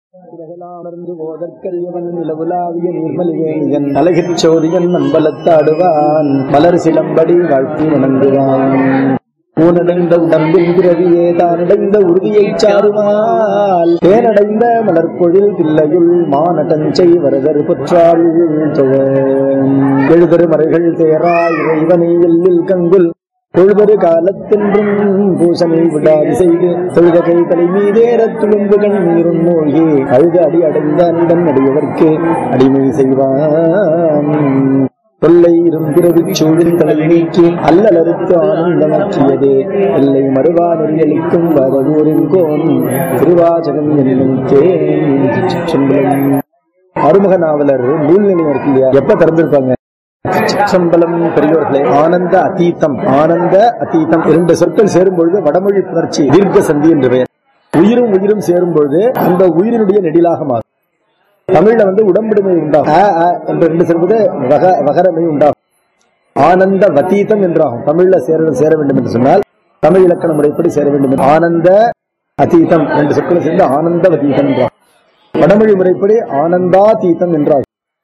உலகலாமர்ந்து போதற்கரியவன் நிலவுலாவிய நீர்மலிகேயன் அழகிற் சோதியன் அம்பலத்தாடுவான் மலர் சிலம்படி வாழ்த்தி வணங்குவான் ஊனடைந்த உடம்பின் பிறவியே தானடைந்த உறுதியைச் சாருமால் தேனடைந்த மலர்பொழில் பிள்ளையுள் மானடஞ்சை வரதர் பொற்றாள் தொழ எழுதரு மறைகள் தேரா இறைவனை எல்லில் கங்குல் தொழுதொரு காலத்தென்றும் பூசனை விடாது செய்து தொழுத கை தலை மீதேறத் துளும்பு கண்ணீரும் மூழ்கி அழுத அடி அடைந்த அண்டன் அடியவர்க்கு அடிமை செய்வான் தொல்லை இரும்பிறவி சூழில் தலை நீக்கி அல்லலறுத்து ஆனந்தமாக்கியதே எல்லை மறுவா நெறியளிக்கும் வரதூரின் கோன் திருவாசகம் என்னும் தேன் அருமுக நாவலர் நூல்நிலையம் இருக்கு இல்லையா எப்ப திறந்திருப்பாங்க சம்பளம் பெரியோர்களே ஆனந்த அதீதம் ஆனந்த அதீதம் இரண்டு சொற்கள் சேரும் பொழுது வடமொழி புணர்ச்சி தீர்க்க சந்தி என்று பெயர் உயிரும் உயிரும் சேரும் பொழுது அந்த உயிரினுடைய நெடிலாக மாறும் தமிழ்ல வந்து உடம்பிடுமை உண்டாகும் அ, அ என்ற ரெண்டு சேர்வது வக வகரமை உண்டாகும் ஆனந்த வதீதம் என்றாகும் தமிழ்ல சேர சேர வேண்டும் என்று சொன்னால் தமிழ் இலக்கண முறைப்படி சேர வேண்டும் என்று ஆனந்த அதீதம் ரெண்டு சொற்களை சேர்ந்து ஆனந்த வதீதம் என்றாகும் வடமொழி முறைப்படி ஆனந்தாதீதம் என்றாகும்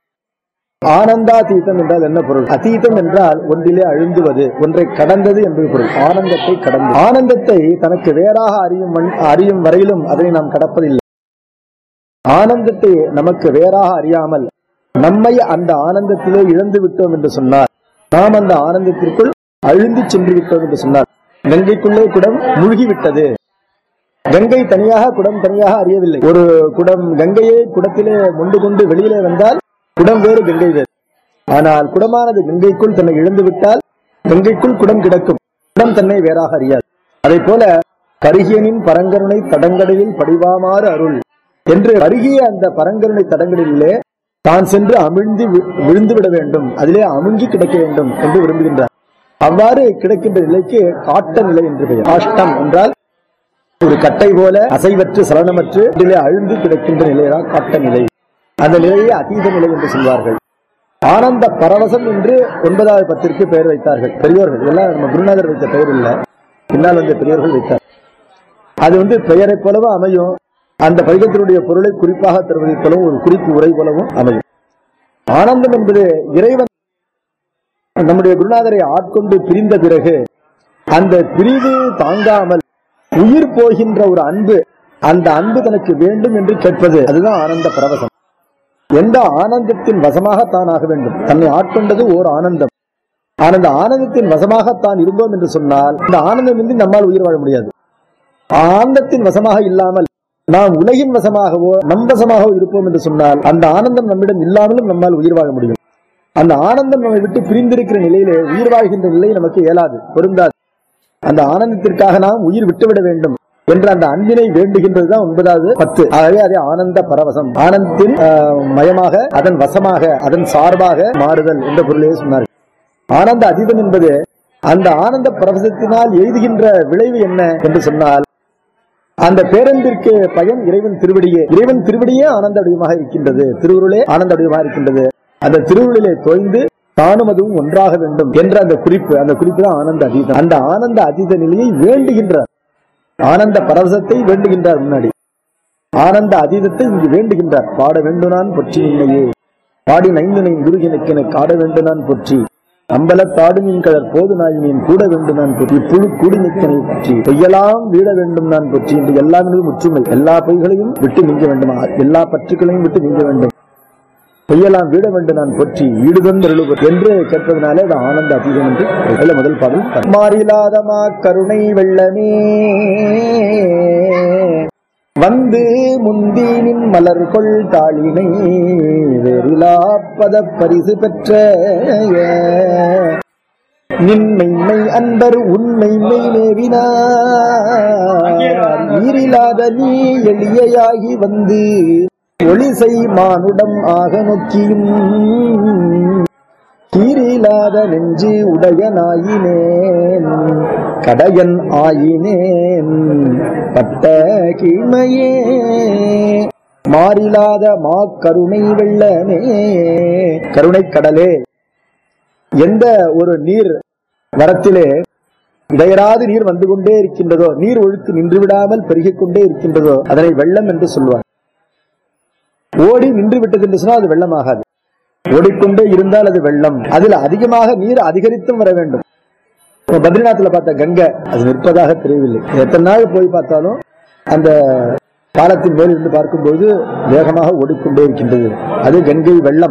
ஆனந்தாதீதம் என்றால் என்ன பொருள் அதீதம் என்றால் ஒன்றிலே அழுந்துவது ஒன்றை கடந்தது என்பது பொருள் ஆனந்தத்தை கடந்து ஆனந்தத்தை தனக்கு வேறாக அறியும் மண்- அறியும் வரையிலும் அதனை நாம் கடப்பதில்லை ஆனந்தத்தை நமக்கு வேறாக அறியாமல் நம்மை அந்த ஆனந்தத்திலே இழந்து விட்டோம் என்று சொன்னார் நாம் அந்த ஆனந்தத்திற்குள் அழுந்தி சென்று விட்டோம் என்று சொன்னார் கங்கைக்குள்ளே குடம் மூழ்கி விட்டது கங்கை தனியாக குடம் தனியாக அறியவில்லை ஒரு குடம் கங்கையை குடத்திலே மொண்டு கொண்டு வெளியிலே வந்தால் குடம் வேறு கங்கை வேறு ஆனால் குடமானது கங்கைக்குள் தன்னை இழந்து விட்டால் கங்கைக்குள் குடம் கிடக்கும் குடம் தன்னை வேறாக அறியாது அதை போல கருகியனின் பரங்கருணை தடங்கடலில் படிவாமாறு அருள் என்று கருகிய அந்த பரங்கருணை தடங்களிலே தான் சென்று அமிழ்ந்து வி- விழுந்து விட வேண்டும் அதிலே அமுங்கி கிடக்க வேண்டும் என்று விரும்புகின்றார் அவ்வாறு கிடக்கின்ற நிலைக்கு காட்ட நிலை என்று பெயர் காஷ்டம் என்றால் ஒரு கட்டை போல அசைவற்று சலனமற்று இதிலே அழுந்து கிடக்கின்ற நிலைதான் காட்ட நிலை அந்த நிலையை அதீத நிலை என்று சொல்வார்கள் ஆனந்த பரவசம் என்று ஒன்பதாவது பத்திற்கு பெயர் வைத்தார்கள் பெரியோர்கள் எல்லாம் நம்ம குருநாதர் வைத்த பெயர் இல்ல பின்னால் வந்த பெரியோர்கள் வைத்தார் அது வந்து பெயரைப் போலவும் அமையும் அந்த பதிகத்தினுடைய பொருளை குறிப்பாக தருவதைப் போலவும் ஒரு குறிப்பு உரை போலவும் அமையும் ஆனந்தம் என்பது இறைவன் நம்முடைய குருநாதரை ஆட்கொண்டு பிரிந்த பிறகு அந்த பிரிவு தாங்காமல் உயிர் போகின்ற ஒரு அன்பு அந்த அன்பு தனக்கு வேண்டும் என்று கேட்பது அதுதான் ஆனந்த பரவசம் எந்த ஆனந்தத்தின் வசமாக தான் ஆக வேண்டும் தன்னை ஆட்கொண்டது ஓர் ஆனந்தம் ஆனந்த ஆனந்தத்தின் வசமாக தான் இருந்தோம் என்று சொன்னால் இந்த ஆனந்தமின்றி நம்மால் உயிர் வாழ முடியாது ஆனந்தத்தின் வசமாக இல்லாமல் நாம் உலகின் வசமாகவோ நம் வசமாகவோ இருப்போம் என்று சொன்னால் அந்த ஆனந்தம் நம்மிடம் இல்லாமலும் நம்மால் உயிர் வாழ முடியும் அந்த ஆனந்தம் நம்மை விட்டு பிரிந்திருக்கிற நிலையிலே உயிர் வாழ்கின்ற நிலை நமக்கு இயலாது பொருந்தாது அந்த ஆனந்தத்திற்காக நாம் உயிர் விட்டுவிட வேண்டும் என்ற அந்த அன்பினை வேண்டுகின்றதுதான் ஒன்பதாவது பத்து ஆகவே அதே ஆனந்த பரவசம் ஆனந்தத்தின் ஆஹ், மயமாக அதன் வசமாக அதன் சார்பாக மாறுதல் என்ற பொருளையே சொன்னார்கள் ஆனந்த அதீதம் என்பது அந்த ஆனந்த பரவசத்தினால் எய்துகின்ற விளைவு என்ன என்று சொன்னால் அந்த பேரன்பிற்கு பயன் இறைவன் திருவடியே இறைவன் திருவடியே ஆனந்த வடிவமாக இருக்கின்றது திருவுருளே ஆனந்த வடிவமாக இருக்கின்றது அந்த திருவுருளிலே தோய்ந்து தானும் அதுவும் ஒன்றாக வேண்டும் என்ற அந்த குறிப்பு அந்த குறிப்பு தான் ஆனந்த அதீதம் அந்த ஆனந்த அதீத நிலையை வேண்டுகின்றார் ஆனந்த பரவசத்தை வேண்டுகின்றார் முன்னாடி ஆனந்த அதீதத்தை இங்கு வேண்டுகின்றார் பாட வேண்டும் நான் பொற்றி உண்மையே பாடி நைந்து நைன் குருகினுக்கு எனக்கு ஆட வேண்டும் நான் பொற்றி அம்பலத்தாடு மீன் கலர் போது நாய் மீன் கூட வேண்டும் நான் பொற்றி புழு கூடி நிற்கனை பற்றி பொய்யெல்லாம் வீட வேண்டும் நான் பொற்றி என்று எல்லாம் என்பது முற்றுமை எல்லா பொய்களையும் விட்டு நீங்க வேண்டுமா எல்லா பற்றுக்களையும் விட்டு நீங்க வேண்டும் பொய்யெல்லாம் வீட வேண்டும் நான் பொற்றி ஈடுதொந்தருளு என்று கேட்பதனாலே அது ஆனந்த அதீதம் என்று அதுல முதல் பாடல் மாறிலாதமா கருணை வெள்ளமே வந்து முந்தீனின் மலர் கொள் தாளினை வெறிலாப்பத பரிசு பெற்ற நின்மைமை அன்பர் உண்மைமை நேவினார் ஈரிலாத நீ எளியாகி வந்து ஒளிசை மானுடம் ஆக நோக்கியும் கீரிலாத நெஞ்சு உடையனாயினேன் கடையன் ஆயினேன் பட்ட கீழ்மையே மாறிலாத மா கருணை வெள்ளமே கருணை கடலே எந்த ஒரு நீர் வரத்திலே இடையராது நீர் வந்து கொண்டே இருக்கின்றதோ நீர் ஒழுக்கு நின்று விடாமல் பெருகிக் கொண்டே இருக்கின்றதோ அதனை வெள்ளம் என்று சொல்வார் ஓடி நின்று விட்டது என்று சொன்னால் அது வெள்ளமாகாது ஓடிக்கொண்டே இருந்தால் அது வெள்ளம் அதில் அதிகமாக நீர் அதிகரித்தும் வர வேண்டும் இப்ப பத்ரிநாத்ல பார்த்த கங்கை அது நிற்பதாக தெரியவில்லை எத்தனை நாள் போய் பார்த்தாலும் அந்த பாலத்தின் மேல் இருந்து பார்க்கும்போது வேகமாக ஓடிக்கொண்டே இருக்கின்றது அது கங்கை வெள்ளம்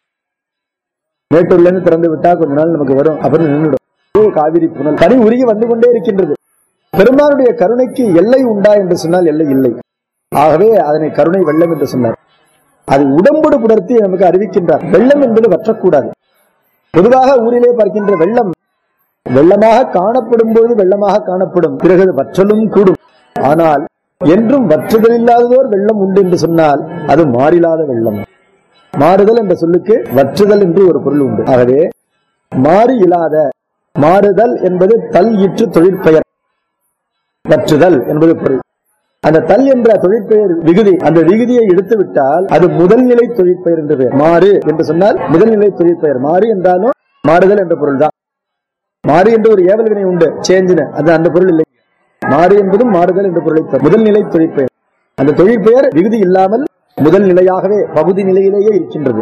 மேட்டூர்ல இருந்து திறந்து விட்டா கொஞ்ச நாள் நமக்கு வரும் அப்புறம் நின்றுடும் இது காவிரி புனல் பனி உருகி வந்து கொண்டே இருக்கின்றது பெருமானுடைய கருணைக்கு எல்லை உண்டா என்று சொன்னால் எல்லை இல்லை ஆகவே அதனை கருணை வெள்ளம் என்று சொன்னார் அது உடம்போடு புணர்த்தி நமக்கு அறிவிக்கின்றார் வெள்ளம் என்பது வற்றக்கூடாது பொதுவாக ஊரிலே பார்க்கின்ற வெள்ளம் வெள்ளமாக காணப்படும் போது வெள்ளமாக காணப்படும் பிறகு அது வற்றலும் கூடும் ஆனால் என்றும் வற்றுதல் இல்லாததோர் வெள்ளம் உண்டு என்று சொன்னால் அது மாறிலாத வெள்ளம் மாறுதல் என்ற சொல்லுக்கு வற்றுதல் என்று ஒரு பொருள் உண்டு ஆகவே மாறி இல்லாத மாறுதல் என்பது தல் இற்று தொழிற்பெயர் வற்றுதல் என்பது பொருள் அந்த தல் என்ற தொழிற்பெயர் விகுதி அந்த விகுதியை எடுத்து விட்டால் அது முதல்நிலை தொழிற்பெயர் என்று பெயர் மாறு என்று சொன்னால் முதல்நிலை தொழிற்பெயர் மாறு என்றாலும் மாறுதல் என்ற பொருள் தான் மாறு என்று ஒரு ஏவல் வினை உண்டு சேஞ்சின அது அந்த பொருள் இல்லை மாறு என்பதும் மாறுதல் என்ற பொருளை தரும். முதல்நிலை தொழிற்பெயர் அந்த தொழிற்பெயர் விகுதி இல்லாமல் முதல் நிலையாகவே பகுதி நிலையிலேயே இருக்கின்றது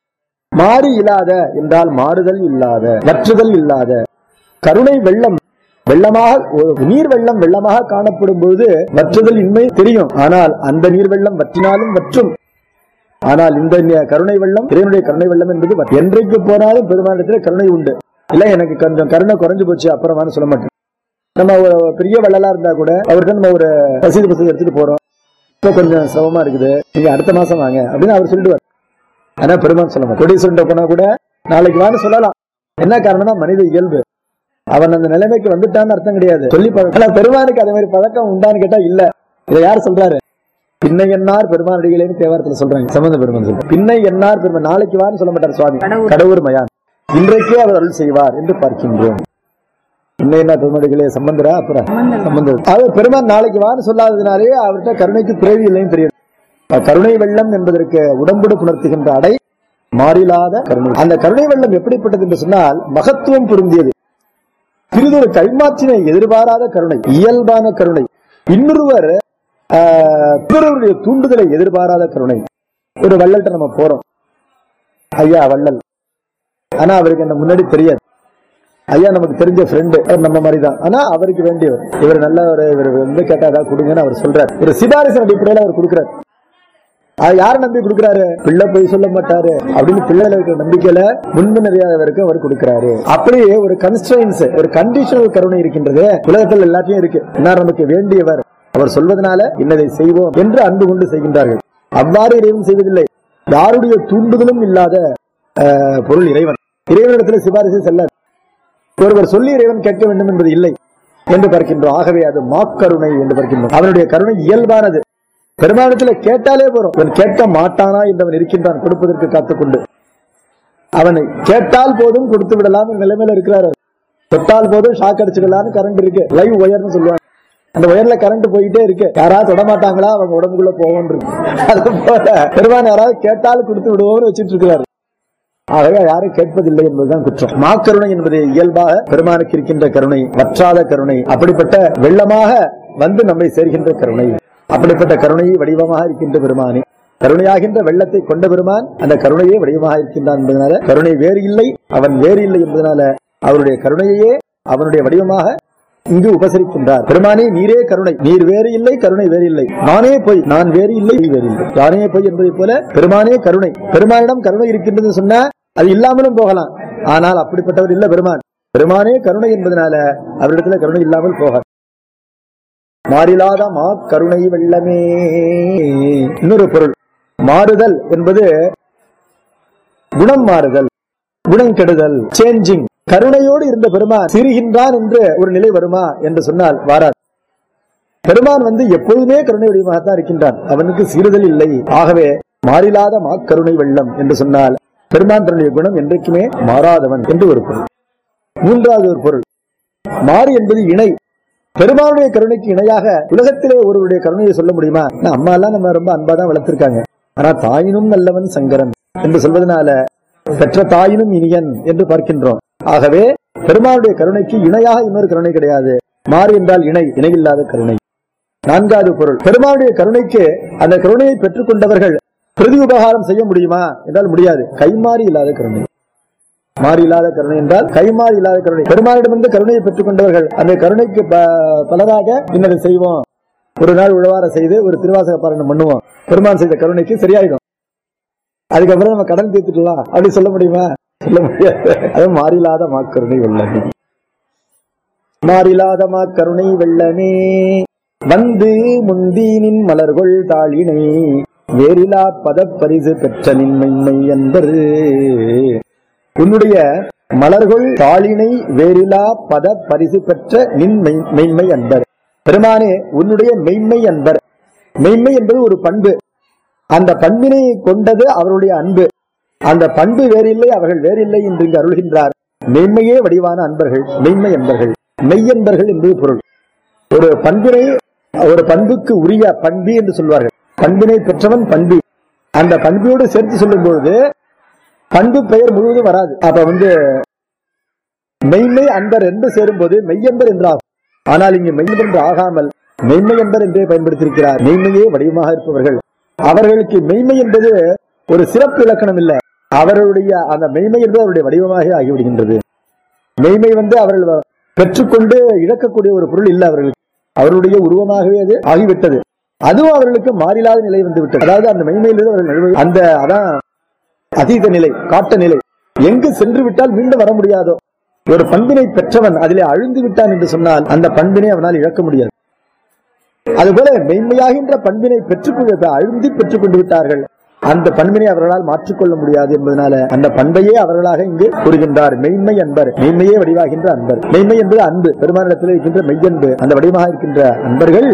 மாறி இல்லாத என்றால் மாறுதல் இல்லாத வற்றுதல் இல்லாத கருணை வெள்ளம் வெள்ளமாக ஒரு நீர் வெள்ளம் வெள்ளமாக காணப்படும் பொழுது வற்றுதல் இன்மை தெரியும் ஆனால் அந்த நீர் வெள்ளம் வற்றினாலும் வற்றும் ஆனால் இந்த நி- கருணை வெள்ளம் இறைவனுடைய கருணை வெள்ளம் என்பது வற்று. என்றைக்கு போனாலும் பெருமானிடத்தில் கருணை உண்டு இல்ல எனக்கு கொஞ்சம் கருணை குறைஞ்சு போச்சு அப்புறமானு சொல்ல மாட்டேன் நம்ம ஒரு பெரிய வெள்ளலா இருந்தா கூட அவர்கிட்ட நம்ம ஒரு ரசீது பசதி எடுத்துட்டு போறோம் இப்ப கொஞ்சம் சிரமமா இருக்குது நீங்க அடுத்த மாசம் வாங்க அப்படின்னு அவர் சொல்லிடுவார் ஆனா பெருமான் சொல்ல மாட்டார் கொடீஸ்வரன் போனா கூட நாளைக்கு வான்னு சொல்லலாம் என்ன காரணம்னா மனித இயல்பு அவன் அந்த நிலைமைக்கு வந்துட்டான்னு அர்த்தம் கிடையாது சொல்லி பழக்கம் ஆனா பெருமானுக்கு அதே மாதிரி பழக்கம் உண்டான்னு கேட்டா இல்ல இதை யார் சொல்றாரு பின்னை என்னார் பெருமானடிகளேன்னு தேவாரத்துல சொல்றாங்க சம்பந்த பெருமான் சொல்றாங்க பின்னை என்னார் பெருமான் நாளைக்கு வான்னு சொல்ல மாட்டார் சுவாமி கடவுள். கடவுர் மயான் இன்றைக்கே அவர் அருள் செய்வார் என்று பார்க்கின்றோம் பின்னை என்ன பெருமாடிகளே சம்பந்தரா அப்புறம் சம்பந்தர். சம்பந்தர் அவர் பெருமான் நாளைக்கு வான்னு சொல்லாததுனாலே அவர்கிட்ட கருணைக்கு பிறவி இல்லைன்னு தெரியும் அஹ் கருணை வெள்ளம் என்பதற்கு உடம்புடு புணர்த்துகின்ற அடை மாறிலாத கருணை அந்த கருணை வெள்ளம் எப்படிப்பட்டது என்று சொன்னால் மகத்துவம் பொருந்தியது சிறிதொரு கைமாற்றினை எதிர்பாராத கருணை இயல்பான கருணை இன்னொருவர் ஆஹ், பிறருடைய தூண்டுதலை எதிர்பாராத கருணை ஒரு வள்ளல்ட்ட நம்ம போறோம் ஐயா வள்ளல் ஆனா அவருக்கு என்ன முன்னாடி தெரியாது ஐயா நமக்கு தெரிஞ்ச ஃப்ரெண்டு நம்ம மாதிரி தான் ஆனா அவருக்கு வேண்டியவர் இவர் நல்ல ஒரு இவர் வந்து கேட்டா ஏதாவது கொடுங்கன்னு அவர் சொல்றாரு ஒரு சிபாரிசு அடிப்படையில அவர் கொடுக்குறாரு அது யார நம்பி கொடுக்குறாரு பிள்ளை போய் சொல்ல மாட்டாரு அப்படின்னு பிள்ளைல இருக்கிற நம்பிக்கையில முன்பு நிறையாதவருக்கு அவர் கொடுக்கிறாரு அப்படியே ஒரு கன்ஸ்ட்ரன்ஸ் ஒரு கண்டிஷனல் கருணை இருக்கின்றது உலகத்தில் எல்லாத்தையும் இருக்கு என்ன நமக்கு வேண்டியவர் அவர் சொல்வதனால இன்னதை செய்வோம் என்று அன்பு கொண்டு செய்கின்றார்கள் அவ்வாறு இறைவன் செய்வதில்லை யாருடைய தூண்டுதலும் இல்லாத அஹ், பொருள் இறைவன் இறைவனிடத்தில் சிபாரிசு செல்லாது ஒருவர் சொல்லி இறைவன் கேட்க வேண்டும் என்பது இல்லை என்று பார்க்கின்றோம் ஆகவே அது மாக்கருணை என்று பார்க்கின்றோம் அவனுடைய கருணை இயல்பானது பெருமானத்துல கேட்டாலே போறோம் அவன் கேட்க மாட்டானா என்றவன் இருக்கின்றான் கொடுப்பதற்கு காத்துக்கொண்டு அவனை கேட்டால் போதும் கொடுத்து விடலாம் நிலைமையில இருக்கிறாரு தொட்டால் போதும் ஷாக் அடிச்சுக்கலாம்னு கரண்ட் இருக்கு லைவ் ஒயர்னு சொல்லுவாங்க அந்த ஒயர்ல கரண்ட் போயிட்டே இருக்கு யாராவது தொட மாட்டாங்களா அவங்க உடம்புக்குள்ள போவோம் இருக்கு அது போல பெருமான் யாராவது கேட்டால் கொடுத்து விடுவோம்னு வச்சிட்டு இருக்கிறாரு ஆகவே யாரும் கேட்பதில்லை என்பதுதான் குற்றம் மாக்கருணை என்பது இயல்பாக பெருமானுக்கு இருக்கின்ற கருணை வற்றாத கருணை அப்படிப்பட்ட வெள்ளமாக வந்து நம்மை சேர்கின்ற கருணை அப்படிப்பட்ட கருணையை வடிவமாக இருக்கின்ற பெருமானே கருணையாகின்ற வெள்ளத்தை கொண்ட பெருமான் அந்த கருணையே வடிவமாக இருக்கின்றான் என்பதனால கருணை வேறு இல்லை அவன் வேறு இல்லை என்பதனால அவருடைய கருணையையே அவனுடைய வடிவமாக இங்கு உபசரிக்கின்றார் பெருமானே நீரே கருணை நீர் வேறு இல்லை கருணை வேறு இல்லை நானே பொய் நான் வேறு இல்லை நீ வேறு இல்லை நானே பொய் என்பதை போல பெருமானே கருணை பெருமானிடம் கருணை இருக்கின்றது சொன்னா அது இல்லாமலும் போகலாம் ஆனால் அப்படிப்பட்டவர் இல்ல பெருமான் பெருமானே கருணை என்பதனால அவரிடத்துல கருணை இல்லாமல் போக மாறிலாத மா கருணை வெள்ளமே இன்னொரு பொருள் மாறுதல் என்பது குணம் மாறுதல் குணம் கெடுதல் சேஞ்சிங் கருணையோடு இருந்த பெருமான் சிரிகின்றான் என்று ஒரு நிலை வருமா என்று சொன்னால் வாராது பெருமான் வந்து எப்பொழுதுமே கருணை வடிவமாகத்தான் இருக்கின்றான் அவனுக்கு சீறுதல் இல்லை ஆகவே மாறிலாத மாக்கருணை வெள்ளம் என்று சொன்னால் பெருமான் தன்னுடைய குணம் என்றைக்குமே மாறாதவன் என்று ஒரு பொருள் மூன்றாவது ஒரு பொருள் மாறி என்பது இணை பெருமானுடைய கருணைக்கு இணையாக உலகத்திலே ஒருவருடைய கருணையை சொல்ல முடியுமா நான் அம்மா எல்லாம் நம்ம ரொம்ப அன்பா தான் வளர்த்திருக்காங்க ஆனா தாயினும் நல்லவன் சங்கரன் என்று சொல்வதனால பெற்ற தாயினும் இனியன் என்று பார்க்கின்றோம் ஆகவே பெருமானுடைய கருணைக்கு இணையாக இன்னொரு கருணை கிடையாது மாறி என்றால் இணை இணையில்லாத கருணை நான்காவது பொருள் பெருமானுடைய கருணைக்கு அந்த கருணையை பெற்றுக் கொண்டவர்கள் பிரதி உபகாரம் செய்ய முடியுமா என்றால் முடியாது கைமாறி இல்லாத கருணை மாறி இல்லாத கருணை என்றால் கைமாறி இல்லாத கருணை பெருமானிடமிருந்து கருணையை பெற்றுக் கொண்டவர்கள் அந்த கருணைக்கு ப- பலராக இன்னதை செய்வோம் ஒரு நாள் உழவார செய்து ஒரு திருவாசக பாரணம் பண்ணுவோம் பெருமான் செய்த கருணைக்கு சரியாயிடும் அதுக்கப்புறம் நம்ம கடன் தீர்த்துக்கலாம் அப்படி சொல்ல முடியுமா சொல்ல முடியாது அது மாறில்லாத மாக்கருணை வெள்ளமே மாறில்லாத மாக்கருணை வெள்ளமே வந்து முந்தீனின் மலர்கொள் தாளினை வேறிலா பதப்பரிசு பெற்ற நின்மைமை என்பது உன்னுடைய மலர்கொள் தாளினை வேறிலா பத பரிசு பெற்ற நின் மெய்- மெய்மை அன்பர் பெருமானே உன்னுடைய மெய்மை அன்பர் மெய்மை என்பது ஒரு பண்பு அந்த பண்பினை கொண்டது அவருடைய அன்பு அந்த பண்பு வேறில்லை அவர்கள் வேறில்லை என்று இங்கு அருள்கின்றார் மெய்மையே வடிவான அன்பர்கள் மெய்மை அன்பர்கள் மெய்யன்பர்கள் என்பது பொருள் ஒரு பண்பினை ஒரு பண்புக்கு உரிய பண்பி என்று சொல்வார்கள் பண்பினை பெற்றவன் பண்பி அந்த பண்பியோடு சேர்த்து சொல்லும் பொழுது பண்பு பெயர் முழுவதும் வராது அப்ப வந்து மெய்மை அன்பர் என்று சேரும்போது மெய்யன்பர் என்றாகும் ஆனால் இங்கு மெய்யன்பர் என்று ஆகாமல் மெய்மை என்பர் என்றே பயன்படுத்தியிருக்கிறார் மெய்மையே வடிவமாக இருப்பவர்கள் அவர்களுக்கு மெய்மை என்பது ஒரு சிறப்பு இலக்கணம் இல்லை அவர்களுடைய அந்த மெய்மை என்பது அவருடைய வடிவமாக ஆகிவிடுகின்றது மெய்மை வந்து அவர்கள் பெற்றுக்கொண்டு இழக்கக்கூடிய ஒரு பொருள் இல்லை அவர்களுக்கு அவருடைய உருவமாகவே அது ஆகிவிட்டது அதுவும் அவர்களுக்கு மாறிலாத நிலை வந்து விட்டது அதாவது அந்த மெய்மையிலிருந்து அவர்கள் நழுவ- அந்த அதான் அதீத நிலை காட்ட நிலை எங்கு சென்று விட்டால் மீண்டும் வர முடியாதோ ஒரு பண்பினை பெற்றவன் அதிலே அழுந்து விட்டான் என்று சொன்னால் அந்த பண்பினை அவனால் இழக்க முடியாது அதுபோல மெய்மையாகின்ற பண்பினை பெற்றுக்கொண்டு அழுந்தி பெற்றுக் கொண்டு விட்டார்கள் அந்த பண்பினை அவர்களால் மாற்றிக்கொள்ள முடியாது என்பதனால அந்த பண்பையே அவர்களாக இங்கு கூறுகின்றார் மெய்மை அன்பர் மெய்மையே வடிவாகின்ற அன்பர் மெய்மை என்பது அன்பு பெருமானிடத்தில் இருக்கின்ற மெய்யன்பு அந்த வடிவமாக இருக்கின்ற அன்பர்கள்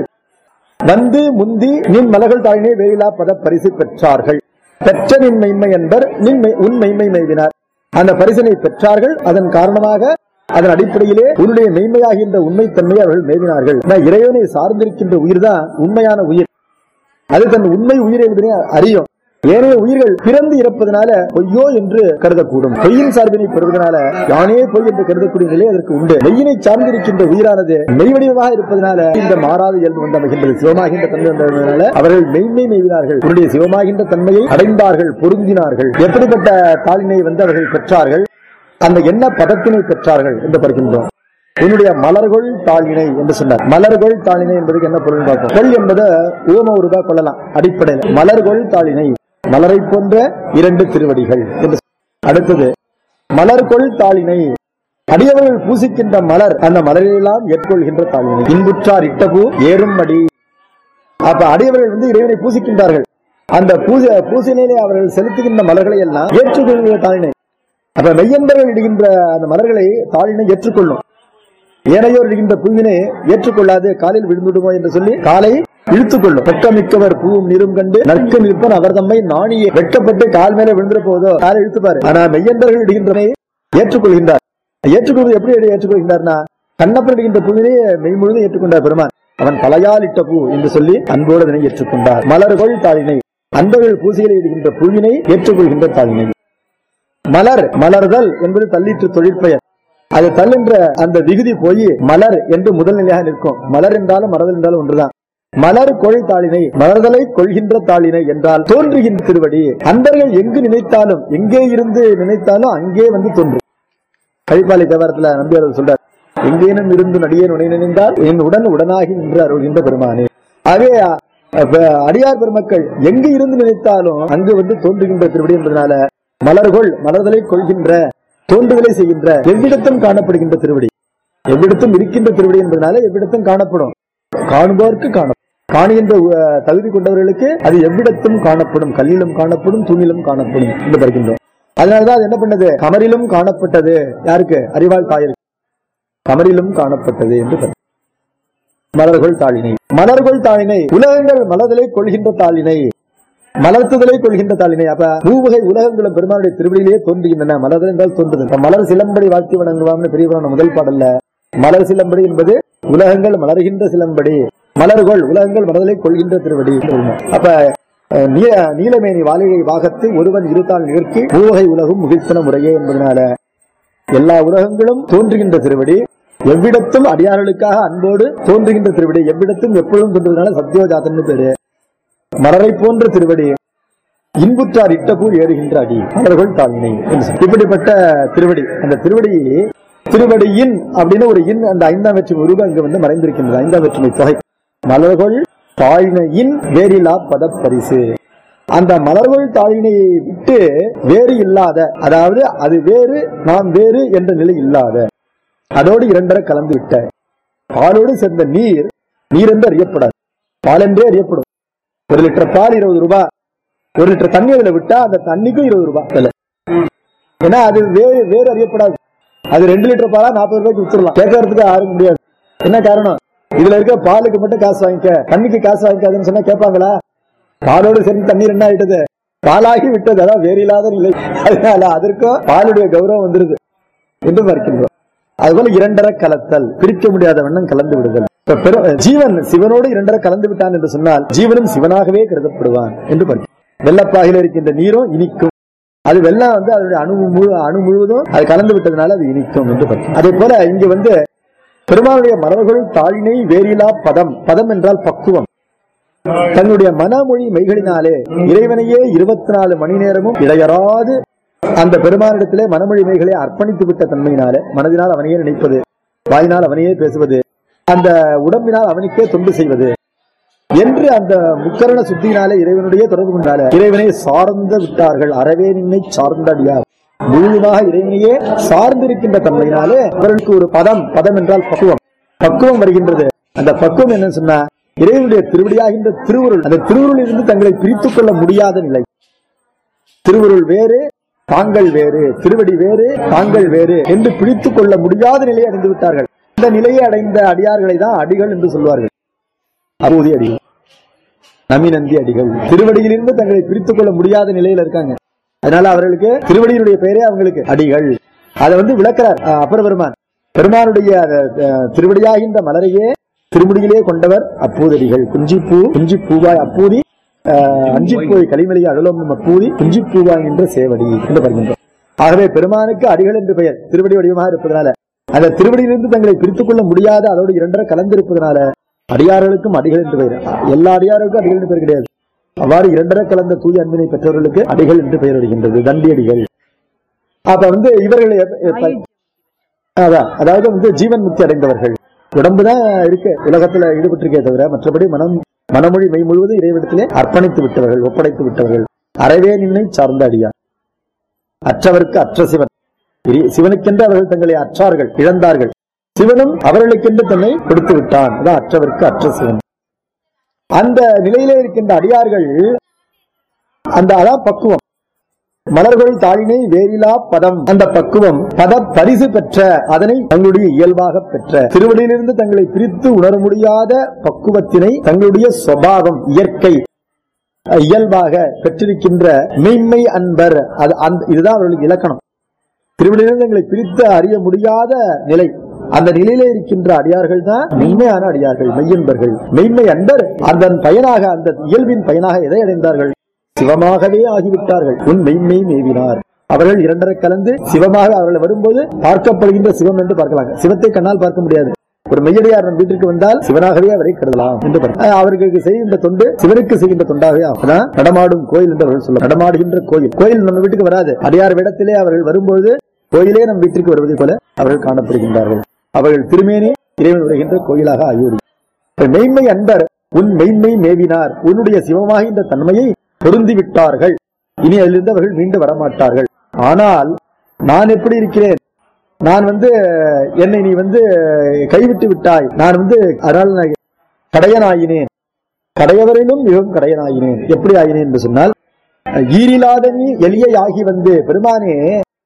வந்து முந்தி நின் மலர்கள் தாயினே வேயிலா பத பரிசு பெற்றார்கள் பெற்ற நின் மெய்மை என்பர் நின் மெய்- உன் மெய்மை மெய்வினார் அந்த பரிசினை பெற்றார்கள் அதன் காரணமாக அதன் அடிப்படையிலே உன்னுடைய மெய்மையாகின்ற உண்மைத்தன்மையை அவர்கள் மேவினார்கள் ஆனா இறைவனை சார்ந்திருக்கின்ற உயிர்தான் உண்மையான உயிர் அது தன் உண்மை உயிர் என்பதை அறியும் ஏனைய உயிர்கள் பிறந்து இறப்பதனால பொய்யோ என்று கருதக்கூடும் பொய்யின் சார்பினை பெறுவதனால யானே பொய் என்று கருதக்கூடிய நிலை அதற்கு உண்டு மெய்யினை சார்ந்திருக்கின்ற உயிரானது மெய்வடிவமாக இருப்பதனால இந்த மாறாத இயல்பு வந்து அமைகின்றது சிவமாகின்ற தன்மை வந்ததனால அவர்கள் மெய்மை மெய்வினார்கள் உன்னுடைய சிவமாகின்ற தன்மையை அடைந்தார்கள் பொருந்தினார்கள் எப்படிப்பட்ட தாளினை வந்து அவர்கள் பெற்றார்கள் அந்த என்ன பதத்தினை பெற்றார்கள் என்று பார்க்கின்றோம் உன்னுடைய மலர்கொள் தாளினை என்று சொன்னார் மலர்கொள் தாளினை என்பதுக்கு என்ன பொருள் பார்ப்போம் கொள் என்பதை உவம உருவா கொள்ளலாம் அடிப்படையில் மலர்கொள் தாளினை மலரை போன்ற இரண்டு திருவடிகள் என்று சொன்னார். அடுத்தது மலர்கொள் தாளினை அடியவர்கள் பூசிக்கின்ற மலர் அந்த மலரையெல்லாம் ஏற்கொள்கின்ற தாளினை இன்புற்றார் இட்டபூ ஏறும் அடி அப்ப அடியவர்கள் வந்து இறைவனை பூசிக்கின்றார்கள் அந்த பூஜை பூசணையிலே அவர்கள் செலுத்துகின்ற மலர்களை எல்லாம் ஏற்றுக்கொள்கிற தாளினை அப்ப மெய்யன்பர்கள் இடுகின்ற அந்த மலர்களை தாளினை ஏற்றுக்கொள்ளும் ஏனையோர் இடுகின்ற பூவினை ஏற்றுக்கொள்ளாது காலில் விழுந்துடுமோ என்று சொல்லி காலை இழுத்துக் கொள்ளும் வெட்கமிக்கவர் பூவும் நீரும் கண்டு நற்க நிற்பன் அவர் தம்மை நாணியே வெட்கப்பட்டு கால் மேல விழுந்துட போதோ காலை இழுத்துப்பாரு ஆனா மெய்யன்பர்கள் இடுகின்றனை ஏற்றுக்கொள்கின்றார் ஏற்றுக்கொள்வது எப்படி ஏற்றுக்கொள்கின்றார்னா கண்ணப்பன் இடுகின்ற பூவினை மெய் முழுதும் ஏற்றுக்கொண்டார் பெருமான் அவன் தலையால் இட்ட பூ என்று சொல்லி அன்போடு அதனை ஏற்றுக்கொண்டார் மலர்கள் தாளினை அன்பர்கள் பூசையில் இடுகின்ற பூவினை ஏற்றுக்கொள்கின்ற தாளினை மலர் மலர்தல் என்பது தள்ளிற்று தொழிற்பெயர் அது தள்ளுன்ற அந்த விகுதி போய் மலர் என்று முதல் நிலையாக நிற்கும் மலர் என்றாலும் மலர்தல் என்றாலும் ஒன்றுதான் மலர் கொள் தாளினை மலர்தலை கொள்கின்ற தாளினை என்றால் தோன்றுகின்ற திருவடி அன்பர்கள் எங்கு நினைத்தாலும் எங்கே இருந்து நினைத்தாலும் அங்கே வந்து தோன்றும் கழிப்பாளி தேவாரத்துல நம்பியார் சொல்றார் எங்கேனும் இருந்து நடிகேன் உடனே நினைந்தால் என் உடன் உடனாகி நின்று அருள்கின்ற பெருமானே ஆகவே அப்ப அடியார் பெருமக்கள் எங்கு இருந்து நினைத்தாலும் அங்கு வந்து தோன்றுகின்ற திருவடி என்பதனால மலர்கொள் மலர்தலை கொள்கின்ற தோன்றுதலை செய்கின்ற எவ்விடத்தும் காணப்படுகின்ற திருவடி எவ்விடத்தும் இருக்கின்ற திருவடி என்பதனால எவ்விடத்தும் காணப்படும் காணுபவர்க்கு காணும் காணுகின்ற அஹ், தகுதி கொண்டவர்களுக்கு அது எவ்விடத்தும் காணப்படும் கல்லிலும் காணப்படும் தூணிலும் காணப்படும் என்று வருகின்றோம் அதனாலதான் அது என்ன பண்ணது கமரிலும் காணப்பட்டது யாருக்கு அறிவாள் தாயிற்கு கமரிலும் காணப்பட்டது என்று சொன்னார். மலர்கள் தாளினை மலர்கள் தாளினை உலகங்கள் மலர்தலை கொள்கின்ற தாளினை மலர்த்துதலை கொள்கின்ற தாளினை அப்ப மூவகை உலகங்களும் பெருமானுடைய திருவடியிலேயே தோன்றுகின்றன மலர்தல் என்றால் தோன்றுதல் இப்ப மலர் சிலம்படி வாழ்த்தி வணங்குவாம்னு பெரிய புராணம் முதல் பாடல்ல மலர் சிலம்படி என்பது உலகங்கள் மலர்கின்ற சிலம்படி மலர்கள் உலகங்கள் மலர்தலை கொள்கின்ற திருவடி அப்ப அஹ், நீல- நீலமேனி வாலிகை பாகத்தை ஒருவன் இருத்தால் நிகழ்ச்சி மூவகை உலகும் முகிழ்த்தன முறையே என்பதனால எல்லா உலகங்களும் தோன்றுகின்ற திருவடி எவ்விடத்தும் அடியார்களுக்காக அன்போடு தோன்றுகின்ற திருவடி எவ்விடத்தும் எப்பொழுதும் தோன்றுவதனால சத்யோஜாதன் பேரு மலரை போன்ற திருவடி இன்புற்றார் இட்டபூ ஏறுகின்ற அடி மலர்கள் தாழ்வினை என்று சொல்லி. இப்படிப்பட்ட திருவடி அந்த திருவடி திருவடியின் அப்படின்னு ஒரு இன் அந்த ஐந்தாம் வெற்றி உருவ அங்கு வந்து மறைந்திருக்கின்றது ஐந்தாம் வெற்றுமை தொகை மலர்கள் தாழ்மையின் வேறிலா பத பரிசு அந்த மலர்கள் தாழினையை விட்டு வேறு இல்லாத அதாவது அது வேறு நாம் வேறு என்ற நிலை இல்லாத அதோடு இரண்டரை கலந்து விட்ட பாலோடு சேர்ந்த நீர் நீர் என்று அறியப்படாது பால் என்றே அறியப்படும் ஒரு லிட்டர் பால் இருபது ரூபாய் ஒரு லிட்டர் தண்ணி அதுல விட்டா அந்த தண்ணிக்கும் இருபது ரூபாய் விலை ஏன்னா அது வேறு வேறு அறியப்படாது அது ரெண்டு லிட்டர் பாலா நாற்பது ரூபாய்க்கு வித்துடலாம் கேட்கறதுக்கு யாரும் முடியாது என்ன காரணம் இதுல இருக்க பாலுக்கு மட்டும் காசு வாங்கிக்க தண்ணிக்கு காசு வாங்கிக்காதுன்னு சொன்னா கேட்பாங்களா பாலோடு சேர்ந்து தண்ணீர் என்ன ஆயிட்டது பாலாகி விட்டது அதான் வேறு இல்லாத நிலை அதனால அதற்கும் பாலுடைய கௌரவம் வந்துருது என்று பார்க்கின்றோம் அதுபோல இரண்டரை கலத்தல் பிரிக்க முடியாத வண்ணம் கலந்து விடுதல் இப்ப பெரு- ஜீவன் சிவனோடு இரண்டரை கலந்து விட்டான் என்று சொன்னால் ஜீவனும் சிவனாகவே கருதப்படுவான் என்று பார்க்கிறோம் வெள்ளப்பாகில இருக்கின்ற நீரும் இனிக்கும் அது வெள்ளம் வந்து அதனுடைய அணு முழு அணு முழுவதும் அது கலந்து விட்டதுனால அது இனிக்கும் என்று பார்க்கிறோம் அதே போல இங்கு வந்து பெருமானுடைய மரபுகள் தாழினை வேறிலா பதம் பதம் என்றால் பக்குவம் தன்னுடைய மனமொழி மெய்களினாலே இறைவனையே இருபத்தி நாலு மணி நேரமும் இடையறாது அந்த பெருமானிடத்திலே மனமொழி மெய்களை அர்ப்பணித்து விட்ட தன்மையினாலே மனதினால் அவனையே நினைப்பது வாயினால் அவனையே பேசுவது அந்த உடம்பினால் அவனுக்கே தொண்டு செய்வது என்று அந்த முக்கரண சுத்தியினாலே இறைவனுடைய தொடர்பு கொண்டால இறைவனை சார்ந்து விட்டார்கள் அறவே நின்னை சார்ந்த அடியார் முழுவதாக இறைவனையே சார்ந்திருக்கின்ற தன்மையினாலே அவர்களுக்கு ஒரு பதம் பதம் என்றால் பக்குவம் பக்குவம் வருகின்றது அந்த பக்குவம் என்ன சொன்னா இறைவனுடைய திருவடியாகின்ற திருவுருள் அந்த திருவுருளில் இருந்து தங்களை பிரித்துக் கொள்ள முடியாத நிலை திருவுருள் வேறு தாங்கள் வேறு திருவடி வேறு தாங்கள் வேறு என்று பிடித்துக் கொள்ள முடியாத நிலையை அடைந்து விட்டார்கள் இந்த நிலையை அடைந்த அடியார்களை தான் அடிகள் என்று சொல்வார்கள் அபூதி அடிகள் நமிநந்தி அடிகள் திருவடியிலிருந்து தங்களை பிரித்துக் கொள்ள முடியாத நிலையில இருக்காங்க அதனால அவர்களுக்கு திருவடியினுடைய பெயரே அவங்களுக்கு அடிகள் அதை வந்து விளக்கிறார் அஹ், அப்பர் பெருமான் பெருமானுடைய அஹ், திருவடியாகின்ற மலரையே திருமுடியிலே கொண்டவர் அப்பூதடிகள் குஞ்சிப்பூ குஞ்சிப்பூவாய் அப்பூதி அஹ், அஞ்சிப்பூய் களிமலை அருளும் அப்பூதி குஞ்சிப்பூவாய் என்ற சேவடி என்று வருகின்றோம் ஆகவே பெருமானுக்கு அடிகள் என்று பெயர் திருவடி வடிவமாக இருப்பதனால அந்த திருவடியிலிருந்து தங்களை பிரித்துக் கொள்ள முடியாத அதோடு இரண்டரை கலந்திருப்பதனால அடியார்களுக்கும் அடிகள் என்று பெயர் எல்லா அடியாருக்கும் அடிகள் என்று பெயர் கிடையாது அவ்வாறு இரண்டரை கலந்த தூய அன்பினை பெற்றவர்களுக்கு அடிகள் என்று பெயர் வருகின்றது தண்டி அடிகள் அப்ப வந்து இவர்கள் எப்ப- எப்ப- அதான் அதாவது வந்து ஜீவன் முக்தி அடைந்தவர்கள் உடம்புதான் இருக்கு உலகத்துல ஈடுபட்டிருக்கே தவிர மற்றபடி மனம் மனமொழி மெய் முழுவதும் இறைவிடத்திலே அர்ப்பணித்து விட்டவர்கள் ஒப்படைத்து விட்டவர்கள் அறவே நின்னை சார்ந்த அடியார் அற்றவருக்கு அற்ற சிவன் இரி- சிவனுக்கென்று அவர்கள் தங்களை அற்றார்கள் இழந்தார்கள் சிவனும் அவர்களுக்கென்று தன்னை கொடுத்து விட்டான் அதான் அற்றவருக்கு அற்ற சிவன் அந்த நிலையிலே இருக்கின்ற அடியார்கள் அந்த அதான் பக்குவம் மலர்கள் தாழினை வேறிலா பதம் அந்த பக்குவம் பத பரிசு பெற்ற அதனை தங்களுடைய இயல்பாக பெற்ற திருவடியிலிருந்து தங்களை பிரித்து உணர முடியாத பக்குவத்தினை தங்களுடைய சுபாவம் இயற்கை அஹ், இயல்பாக பெற்றிருக்கின்ற மெய்மை அன்பர் அது அந்த இதுதான் அவர்களுக்கு இலக்கணம் திருவடியிலிருந்து தங்களை பிரித்து அறிய முடியாத நிலை அந்த நிலையிலே இருக்கின்ற அடியார்கள் தான் மெய்மையான அடியார்கள் மெய்யன்பர்கள் மெய்மை அன்பர் அதன் பயனாக அந்த இயல்பின் பயனாக எதை அடைந்தார்கள் சிவமாகவே ஆகிவிட்டார்கள் உன் மெய்மை மேவினார் அவர்கள் இரண்டரை கலந்து சிவமாக அவர்கள் வரும்போது பார்க்கப்படுகின்ற சிவம் என்று பார்க்கலாம் சிவத்தை கண்ணால் பார்க்க முடியாது ஒரு மெய்யடியார் நம் வீட்டிற்கு வந்தால் சிவனாகவே அவரை கருதலாம் என்று பார்க்கலாம். அஹ் அவர்களுக்கு செய்கின்ற தொண்டு சிவனுக்கு செய்கின்ற தொண்டாகவே ஆகும். அதான் நடமாடும் கோயில் என்று அவர்கள் சொல்ல நடமாடுகின்ற கோயில் கோயில் நம்ம வீட்டுக்கு வராது அடியார் விடத்திலே அவர்கள் வரும்பொழுது கோயிலே நம் வீட்டிற்கு வருவதை போல அவர்கள் காணப்படுகின்றார்கள் அவர்கள் திருமேனி இறைவன் வருகின்ற கோயிலாக ஆகிவிடும் இப்ப மெய்மை அன்பர் உன் மெய்மை மேவினார் உன்னுடைய சிவமாகின்ற தன்மையை பொருந்தி விட்டார்கள் இனி அதிலிருந்து அவர்கள் மீண்டு வரமாட்டார்கள் ஆனால் நான் எப்படி இருக்கிறேன் நான் வந்து என்னை நீ வந்து கைவிட்டு விட்டாய் நான் வந்து அதனால் நான் கடையனாயினேன் கடையவரிலும் மிகவும் கடையனாயினேன் எப்படி ஆயினேன் என்று சொன்னால் ஈரிலாத நீ எளியை ஆகி வந்து பெருமானே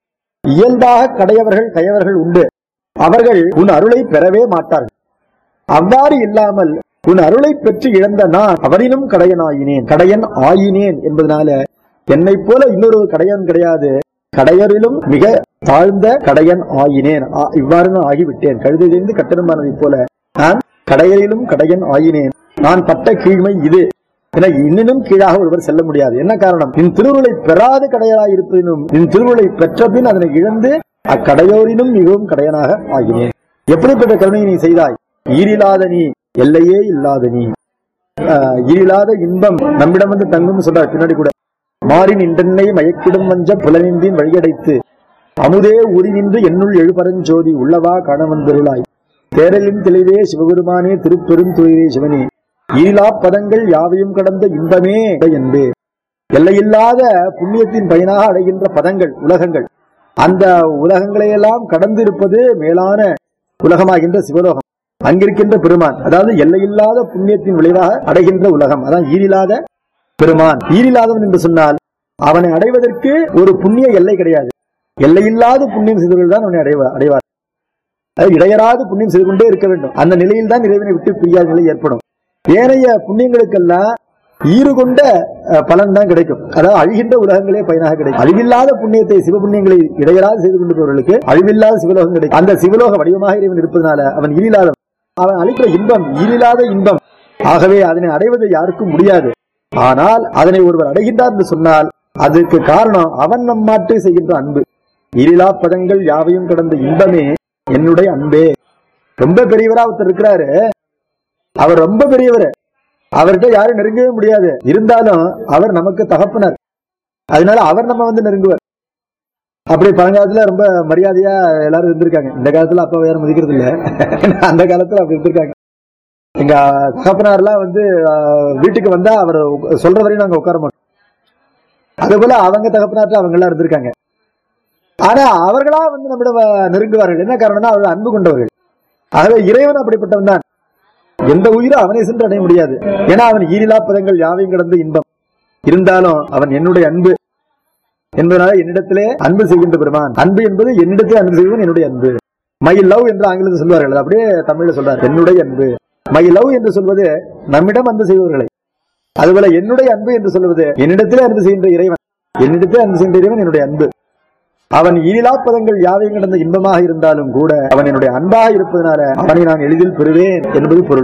இயல்பாக கடையவர்கள் கயவர்கள் உண்டு அவர்கள் உன் அருளை பெறவே மாட்டார்கள் அவ்வாறு இல்லாமல் உன் அருளை பெற்று இழந்த நான் அவரினும் கடையனாயினேன் கடையன் ஆயினேன் என்பதனால என்னை போல இன்னொரு கடையன் கிடையாது கடையரிலும் மிக தாழ்ந்த கடையன் ஆயினேன் ஆ- இவ்வாறு நான் ஆகிவிட்டேன் கழுதை தெரிந்து கட்டணமானதைப் போல நான் கடையரிலும் கடையன் ஆயினேன் நான் பட்ட கீழ்மை இது என இன்னினும் கீழாக ஒருவர் செல்ல முடியாது என்ன காரணம் நின் திருவுருளை பெறாத கடையராய் இருப்பினும் நின் திருவுருளை பெற்ற பின் அதனை இழந்து அக்கடையோரினும் மிகவும் கடையனாக ஆகினேன் எப்படிப்பட்ட கருணையை நீ செய்தாய் ஈரில்லாத நீ எல்லையே இல்லாத நீ ஆஹ் ஈரில்லாத இன்பம் நம்மிடம் வந்து தங்கும் சொல்றார் பின்னாடி கூட மாறின் இன்றென்னை மயக்கிடும் மஞ்ச புலனின்றின் வழியடைத்து அமுதே உரி நின்று என்னுள் எழுபரஞ்சோதி உள்ளவா கணவந்தருளாய் தேரலின் தெளிவே சிவபெருமானே திருப்பெருந்துயிரே சிவனே ஈலா பதங்கள் யாவையும் கடந்த இன்பமே என்பே எல்லையில்லாத புண்ணியத்தின் பயனாக அடைகின்ற பதங்கள் உலகங்கள் அந்த உலகங்களையெல்லாம் கடந்து இருப்பது மேலான உலகமாகின்ற சிவலோகம் அங்கிருக்கின்ற பெருமான் அதாவது எல்லையில்லாத புண்ணியத்தின் விளைவாக அடைகின்ற உலகம் அதான் ஈரில்லாத பெருமான் ஈரில்லாதவன் என்று சொன்னால் அவனை அடைவதற்கு ஒரு புண்ணிய எல்லை கிடையாது எல்லையில்லாத புண்ணியம் செய்தவர்கள் தான் அவனை அடைவ அடைவார் அது இடையராது புண்ணியம் செய்து கொண்டே இருக்க வேண்டும் அந்த நிலையில் தான் இறைவனை விட்டு பிரியாத நிலை ஏற்படும் ஏனைய புண்ணியங்களுக்கெல்லாம் ஈறு கொண்ட அஹ், பலன் தான் கிடைக்கும் அதாவது அழிகின்ற உலகங்களே பயனாக கிடைக்கும் அழிவில்லாத புண்ணியத்தை சிவபுண்ணியங்களை இடையராது செய்து கொண்டிருப்பவர்களுக்கு அழிவில்லாத சிவலோகம் கிடைக்கும் அந்த சிவலோக வடிவமாக இறைவன் இருப்பதனால அவன் ஈரில்லாத அவன் அளிக்கிற இன்பம் ஈரில்லாத இன்பம் ஆகவே அதனை அடைவது யாருக்கும் முடியாது ஆனால் அதனை ஒருவர் அடைகின்றார் என்று சொன்னால் அதற்கு காரணம் அவன் நம்மாட்டு செய்கின்ற அன்பு ஈரிலா பதங்கள் யாவையும் கடந்த இன்பமே என்னுடைய அன்பே ரொம்ப பெரியவரா ஒருத்தர் இருக்கிறாரு அவர் ரொம்ப பெரியவர் அவர்கிட்ட யாரும் நெருங்கவே முடியாது இருந்தாலும் அவர் நமக்கு தகப்பனர் அதனால அவர் நம்ம வந்து நெருங்குவார் அப்படி பழங்காலத்துல ரொம்ப மரியாதையா எல்லாரும் இருந்திருக்காங்க இந்த காலத்துல அப்ப யாரும் மதிக்கிறது இல்ல அந்த காலத்துல அப்படி இருந்திருக்காங்க எங்க தகப்பனார்லாம் வந்து ஆஹ், வீட்டுக்கு வந்தா அவர் சொல்ற வரையும் நாங்க உட்கார மாட்டோம் அதே போல அவங்க தகப்பனார்ட்ட அவங்க எல்லாம் இருந்திருக்காங்க ஆனா அவர்களா வந்து நம்மிடம் அஹ், நெருங்குவார்கள் என்ன காரணம்னா அவர்கள் அன்பு கொண்டவர்கள் ஆகவே இறைவன் அப்படிப்பட்டவன் தான் எந்த உயிரும் அவனை சென்று அடைய முடியாது ஏன்னா அவன் ஈரிலா பதங்கள் யாவையும் கடந்த இன்பம் இருந்தாலும் அவன் என்னுடைய அன்பு என்பதனால என்னிடத்திலே அன்பு செய்கின்ற பெருமான் அன்பு என்பது என்னிடத்திலே அன்பு செய்வன் என்னுடைய அன்பு மை லவ் என்று ஆங்கிலத்தில் சொல்வார்கள் அது அப்படியே தமிழ்ல சொல்றார் என்னுடைய அன்பு மை லவ் என்று சொல்வது நம்மிடம் அன்பு செய்பவர்களை அதுபோல என்னுடைய அன்பு என்று சொல்வது என்னிடத்திலே அன்பு செய்கின்ற இறைவன் என்னிடத்திலே அன்பு செய்கின்ற இறைவன் என்னுடைய அன்பு அவன் ஈரிலா பதங்கள் யாவையும் கடந்த இன்பமாக இருந்தாலும் கூட அவன் என்னுடைய அன்பாக இருப்பதனால அவனை நான் எளிதில் பெறுவேன் என்பது பொருள்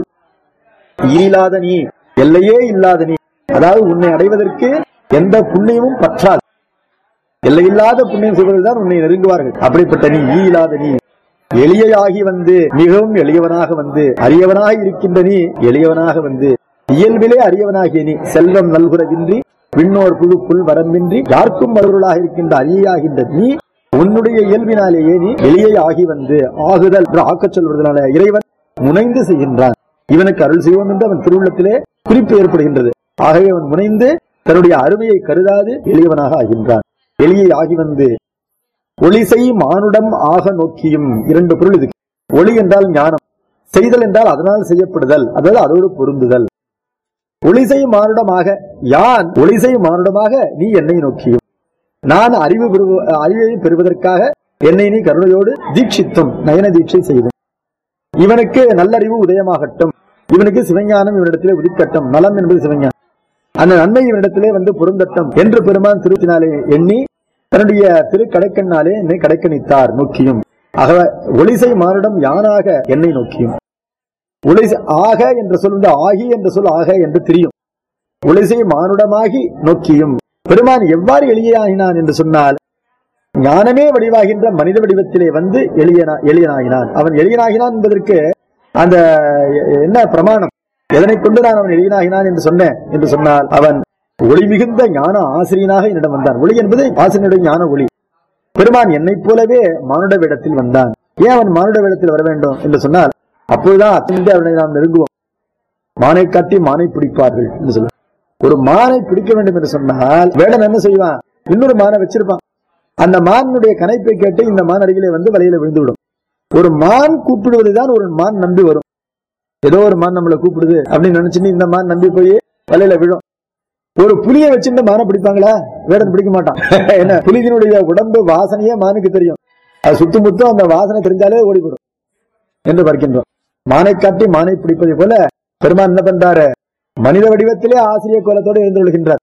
ஈரிலாத நீ எல்லையே இல்லாத நீ அதாவது உன்னை அடைவதற்கு எந்த புண்ணியமும் பற்றாது எல்லையில்லாத புண்ணியம் செய்வர்கள் தான் உன்னை நெருங்குவார்கள் அப்படிப்பட்ட நீ ஈயில்லாத நீ எளியாகி வந்து மிகவும் எளியவனாக வந்து அரியவனாக இருக்கின்ற நீ எளியவனாக வந்து இயல்பிலே அரியவனாகிய நீ செல்வம் நல்குறவின்றி விண்ணோர் புழுப்புள் வரம்பின்றி யாருக்கும் மறுவர்களாக இருக்கின்ற அரியாகின்ற நீ உன்னுடைய இயல்பினாலேயே நீ எளியை ஆகி வந்து ஆகுதல் என்று ஆக்கச் சொல்வதனால இறைவன் முனைந்து செய்கின்றான் இவனுக்கு அருள் செய்வோம் என்று அவன் திருவுள்ளத்திலே குறிப்பு ஏற்படுகின்றது ஆகவே அவன் முனைந்து தன்னுடைய அருமையை கருதாது எளியவனாக ஆகின்றான் எளியை ஆகி வந்து ஒளிசை மானுடம் ஆக நோக்கியும் இரண்டு பொருள் இதுக்கு ஒளி என்றால் ஞானம் செய்தல் என்றால் அதனால் செய்யப்படுதல் அதாவது அதோடு பொருந்துதல் ஒளிசை மானுடமாக யான் ஒளிசை மானுடமாக நீ என்னை நோக்கியும் நான் அறிவு பெறுவ- அறிவை பெறுவதற்காக என்னை நீ கருணையோடு தீட்சித்தும் நயன தீட்சை செய்தும் இவனுக்கு நல்லறிவு உதயமாகட்டும் இவனுக்கு சிவஞானம் இவனிடத்திலே உதிக்கட்டும் நலம் என்பது சிவஞானம் அந்த நன்மை இவனிடத்திலே வந்து பொருந்தட்டும் என்று பெருமான் திருத்தினாலே எண்ணி தன்னுடைய திருக்கடைக்கண்ணாலே என்னை கடைக்கணித்தார் நோக்கியும் ஆக ஒளிசை மானுடம் யானாக என்னை நோக்கியும் ஒளிசை ஆக என்ற சொல் வந்து ஆகி என்ற சொல் ஆக என்று தெரியும் ஒளிசை மானுடமாகி நோக்கியும் பெருமான் எவ்வாறு எளியாகினான் என்று சொன்னால் ஞானமே வடிவாகின்ற மனித வடிவத்திலே வந்து எளியனா எளியனாகினான் அவன் எளியனாகினான் என்பதற்கு அந்த எ- என்ன பிரமாணம் எதனை கொண்டு நான் அவன் எளியனாகினான் என்று சொன்னேன் என்று சொன்னால் அவன் ஒளி மிகுந்த ஞான ஆசிரியனாக என்னிடம் வந்தான் ஒளி என்பது ஆசிரியனுடைய ஞான ஒளி பெருமான் என்னைப் போலவே மானுட வேடத்தில் வந்தான் ஏன் அவன் மானுட வேடத்தில் வர வேண்டும் என்று சொன்னால் அப்போதுதான் அத்தனை அவனை நாம் நெருங்குவோம் மானை காட்டி மானை பிடிப்பார்கள் என்று சொல்ல ஒரு மானை பிடிக்க வேண்டும் என்று சொன்னால் வேடன் என்ன செய்வான் இன்னொரு மானை வச்சிருப்பான் அந்த மானுடைய கனைப்பை கேட்டு இந்த மான் அருகிலே வந்து வலையில விழுந்து விடும் ஒரு மான் கூப்பிடுவதுதான் ஒரு மான் நம்பி வரும் ஏதோ ஒரு மான் நம்மளை கூப்பிடுது அப்படின்னு நினைச்சுன்னு இந்த மான் நம்பி போய் வலையில விழும் ஒரு புலியை வச்சுட்டு மானை பிடிப்பாங்களா வேடன் பிடிக்க மாட்டான் என்ன புலியினுடைய உடம்பு வாசனையே மானுக்கு தெரியும் அது சுத்து முத்தும் அந்த வாசனை தெரிஞ்சாலே ஓடிவிடும் என்று பார்க்கின்றோம் மானை காட்டி மானை பிடிப்பதை போல பெருமான் என்ன பண்றாரு மனித வடிவத்திலே ஆசிரியர் கோலத்தோடு எழுந்துள்கின்றார்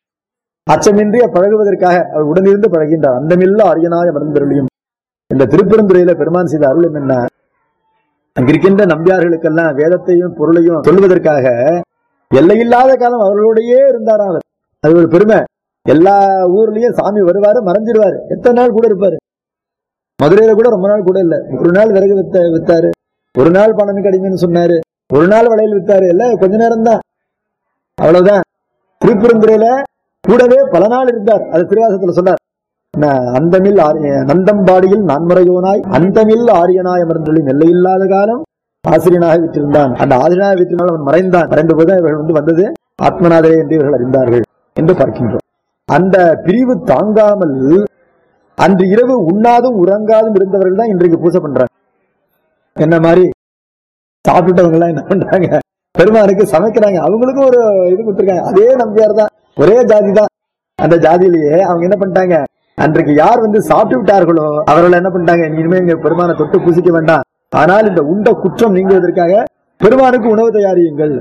அச்சமின்றி பழகுவதற்காக அவர் உடனிருந்து பழகின்றார் அந்தமில்லா அரியனாய மருந்தருளியும் இந்த திருப்பெருந்துறையில பெருமான் செய்த அருளும் என்ன அங்கிருக்கின்ற நம்பியார்களுக்கெல்லாம் வேதத்தையும் பொருளையும் சொல்வதற்காக எல்லையில்லாத காலம் அவர்களோடையே இருந்தார் அவர் அது ஒரு பெருமை எல்லா ஊர்லயும் சாமி வருவாரு மறைஞ்சிருவாரு எத்தனை நாள் கூட இருப்பாரு மதுரையில கூட ரொம்ப நாள் கூட இல்ல ஒரு நாள் விறகு வித்த வித்தாரு ஒரு நாள் பணம் கிடைக்குன்னு சொன்னாரு ஒரு நாள் வளையல் வித்தாரு எல்லாம் கொஞ்ச நேரம் தான் அவ்வளவுதான் திருப்பெருந்துறையில கூடவே பல நாள் இருந்தார் அது திருவாசத்துல சொன்னார் ந- அந்தமில் ஆரிய- நந்தம்பாடியில் நான்முறையோனாய் அந்தமில் ஆரியனாய் அமர்ந்தொழி நெல்லையில்லாத காலம் ஆசிரியனாக விற்றிருந்தான் அந்த ஆசிரியனாக விற்றிருந்தால் அவன் மறைந்தான் மறைந்த போது இவர்கள் வந்து வந்தது ஆத்மநாதரே என்று இவர்கள் அறிந்தார்கள் என்று பார்க்கின்றோம் அந்த பிரிவு தாங்காமல் அன்று இரவு உண்ணாதும் உறங்காதும் இருந்தவர்கள் தான் இன்றைக்கு பூசை பண்றாங்க என்ன மாதிரி சாப்பிட்டவங்க எல்லாம் என்ன பண்றாங்க பெருமானுக்கு சமைக்கிறாங்க அவங்களுக்கும் ஒரு இது கொடுத்துருக்காங்க அதே நம்பியார் தான் ஒரே ஜாதி தான் அந்த ஜாதியிலேயே அவங்க என்ன பண்ணிட்டாங்க அன்றைக்கு யார் வந்து சாப்பிட்டு விட்டார்களோ அவர்கள் என்ன பண்ணிட்டாங்க இனிமே இங்க பெருமானை தொட்டு பூசிக்க வேண்டாம் ஆனால் இந்த உண்ட குற்றம் நீங்குவதற்காக பெருமானுக்கு உணவு தயாரியுங்கள்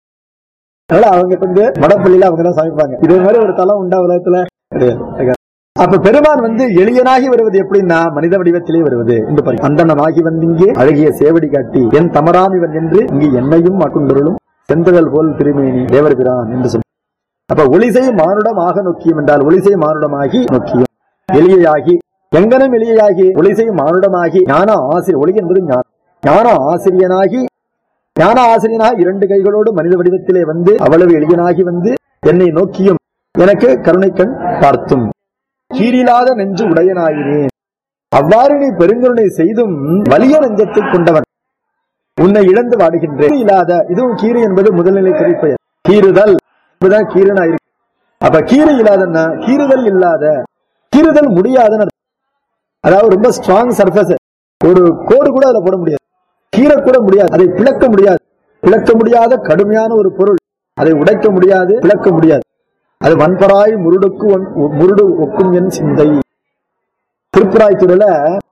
அதனால அவங்க வந்து மடப்பள்ளியில அவங்க தான் சமைப்பாங்க இதே மாதிரி ஒரு தலம் உண்டா உலகத்துல கிடையாது அப்ப பெருமான் வந்து எளியனாகி வருவது எப்படின்னா மனித வடிவத்திலே வருவது என்று பாருங்க அந்தனாகி வந்து இங்கே அழகிய சேவடி காட்டி என் தமராம் இவன் என்று இங்கு என்னையும் மாட்டுண்டொருளும் செந்தகல் போல் திருமேனி தேவர் பிரான் என்று சொன்ன அப்ப ஒளிசை மானுடம் ஆக நோக்கியும் என்றால் ஒளிசை மானுடமாகி நோக்கியும் எளியாகி எங்கனம் எளியாகி ஒளிசை மானுடமாகி ஞான ஆசிரியர் ஒளி என்பது ஞானம் ஞான ஆசிரியனாகி ஞான ஆசிரியனாக இரண்டு கைகளோடு மனித வடிவத்திலே வந்து அவ்வளவு எளியனாகி வந்து என்னை நோக்கியும் எனக்கு கருணைக்கண் பார்த்தும் கீரில்லாத நெஞ்சு உடையனாயினேன் அவ்வாறு நீ பெருங்கருணை செய்தும் வலிய நெஞ்சத்தை கொண்டவன் உன்னை இழந்து வாடுகின்றேன் இல்லாத இதுவும் கீறு என்பது முதல்நிலை குறிப்பெயர் கீறுதல் என்பதுதான் கீரனா இருக்கு அப்ப கீறு இல்லாதன்னா கீறுதல் இல்லாத கீறுதல் முடியாதுன்னு அர்த்தம். அதாவது ரொம்ப ஸ்ட்ராங் சர்ஃபேஸ் ஒரு கோடு கூட அதுல போட முடியாது கீற கூட முடியாது அதை பிளக்க முடியாது பிளக்க முடியாத கடுமையான ஒரு பொருள் அதை உடைக்க முடியாது பிளக்க முடியாது அது வன்பராய் முருடுக்கு ஒன்- முருடு ஒக்கும் என் சிந்தை திருப்புராய்த்துறையில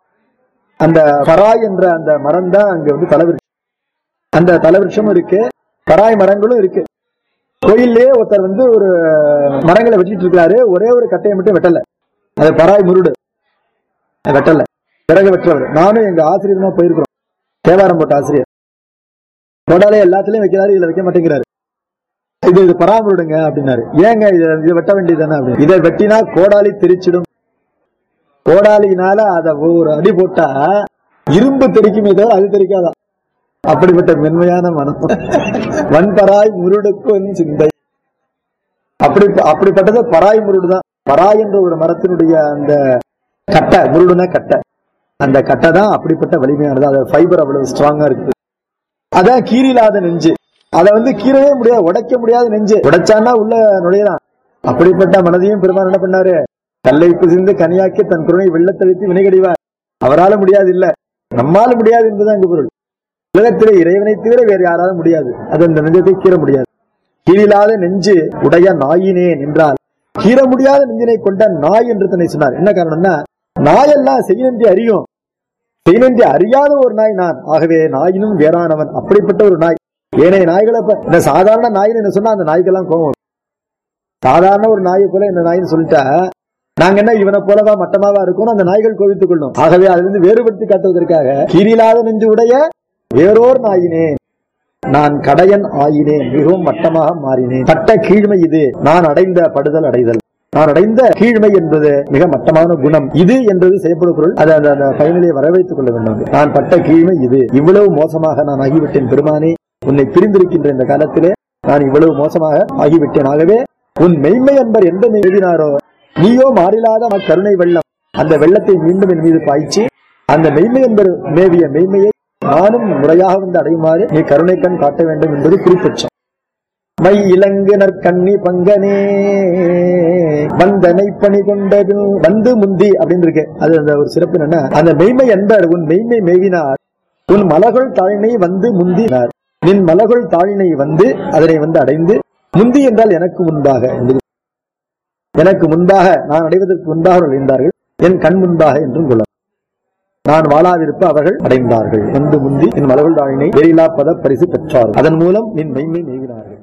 அந்த பராய் என்ற அந்த மரம் தான் அங்க வந்து தலைவிருஷம் அந்த தலைவிருஷமும் இருக்கு பராய் மரங்களும் இருக்கு கோயிலே ஒருத்தர் வந்து ஒரு மரங்களை வெட்டிட்டு இருக்காரு ஒரே ஒரு கட்டையை மட்டும் வெட்டல அது பராய் முருடு அது வெட்டல பிறகு வெற்றவர் நானும் எங்க ஆசிரியர் தான் போயிருக்கிறோம் தேவாரம் போட்ட ஆசிரியர் கோடாலே எல்லாத்துலயும் வைக்கிறாரு இதுல வைக்க மாட்டேங்கிறாரு இது இது பராமரிடுங்க அப்படின்னாரு ஏங்க இதை இதை வெட்ட வேண்டியதானே அப்படின்னு இதை வெட்டினா கோடாலி தெரிச்சிடும் கோடாலினால அத ஒரு அடி போட்டா இரும்பு தெரிக்குமே தவிர அது தெரிக்காதான் அப்படிப்பட்ட மென்மையான மனம் வன்பராய் முருடுக்கும் சிந்தை அப்படி அப்படிப்பட்டது பராய் முருடு தான் பராய் என்ற ஒரு மரத்தினுடைய அந்த கட்டை முருடுனா கட்டை அந்த கட்டை தான் அப்படிப்பட்ட வலிமையானது அது ஃபைபர் அவ்வளவு ஸ்ட்ராங்கா இருக்குது அதான் கீரில்லாத நெஞ்சு அதை வந்து கீறவே முடியாது உடைக்க முடியாத நெஞ்சு உடைச்சானா உள்ள நுழையலாம் அப்படிப்பட்ட மனதையும் பெருமான் என்ன பண்ணாரு கல்லை புசிந்து கனியாக்கி தன் குருணை வெள்ளத்தழித்து வினைகடிவார் அவரால முடியாது இல்ல நம்மால முடியாது என்பதுதான் இங்கு பொருள் உலகத்திலே இறைவனை தவிர வேறு யாராலும் முடியாது அது அந்த நெஞ்சத்தை கீற முடியாது கீழில்லாத நெஞ்சு உடைய நாயினேன் என்றால் கீற முடியாத நெஞ்சினை கொண்ட நாய் என்று தன்னை சொன்னார் என்ன காரணம்னா நாயெல்லாம் செய்யன்றி அறியும் செய்யன்றி அறியாத ஒரு நாய் நான் ஆகவே நாயினும் வேறானவன் அப்படிப்பட்ட ஒரு நாய் ஏனைய நாய்களை இப்ப இந்த சாதாரண நாயின்னு என்ன சொன்னா அந்த நாய்க்கெல்லாம் கோபம் வரும். சாதாரண ஒரு நாயை போல இந்த நாயின்னு சொல்லிட்டா நாங்க என்ன இவனை போலவா மட்டமாவா இருக்கணும் அந்த நாய்கள் கோவித்துக் கொள்ளும் ஆகவே அதிலிருந்து வேறுபடுத்தி காட்டுவதற்காக கீரில்லாத நெஞ்சு உடைய வேறோர் நாயினேன் நான் கடையன் ஆயினேன் மிகவும் மட்டமாக மாறினேன் பட்ட கீழ்மை இது நான் அடைந்த படுதல் அடைதல் நான் அடைந்த கீழ்மை என்பது மிக மட்டமான குணம் இது என்பது செய்யப்படும் பொருள் அதை அந்த அந்த பயனிலே வரவைத்துக் கொள்ள வேண்டும் நான் பட்ட கீழ்மை இது இவ்வளவு மோசமாக நான் ஆகிவிட்டேன் பெருமானே உன்னை பிரிந்திருக்கின்ற இந்த காலத்திலே நான் இவ்வளவு மோசமாக ஆகிவிட்டேன் ஆகவே உன் மெய்மை என்பர் எந்த எழுதினாரோ நீயோ மாறிலாத கருணை வெள்ளம் அந்த வெள்ளத்தை மீண்டும் என் மீது பாய்ச்சி அந்த மெய்மை என்பர் மேவிய மெய்மையை நானும் முறையாக வந்து அடையுமாறு நீ கருணை கண் காட்ட வேண்டும் என்பது குறிப்பட்சம் மை இளங்குனர் கண்ணி பங்கனே வந்தனை பணி கொண்டது வந்து முந்தி அப்படின்னு இருக்கு அது அந்த ஒரு சிறப்பு என்னன்னா அந்த மெய்மை என்பர் உன் மெய்மை மேவினார் உன் மலகுள் தாழினை வந்து முந்தினார் நின் மலகுள் தாழினை வந்து அதனை வந்து அடைந்து முந்தி என்றால் எனக்கு முன்பாக என்பது எனக்கு முன்பாக நான் அடைவதற்கு முன்பாக அவர்கள் இருந்தார்கள் என் கண் முன்பாக என்றும் கொள்ள நான் வாழாதிருப்ப அவர்கள் அடைந்தார்கள் வந்து முந்தி என் மலகுள் தாழினை எரிலா பத பரிசு பெற்றார்கள் அதன் மூலம் நின் மெய்மை மேவினார்கள்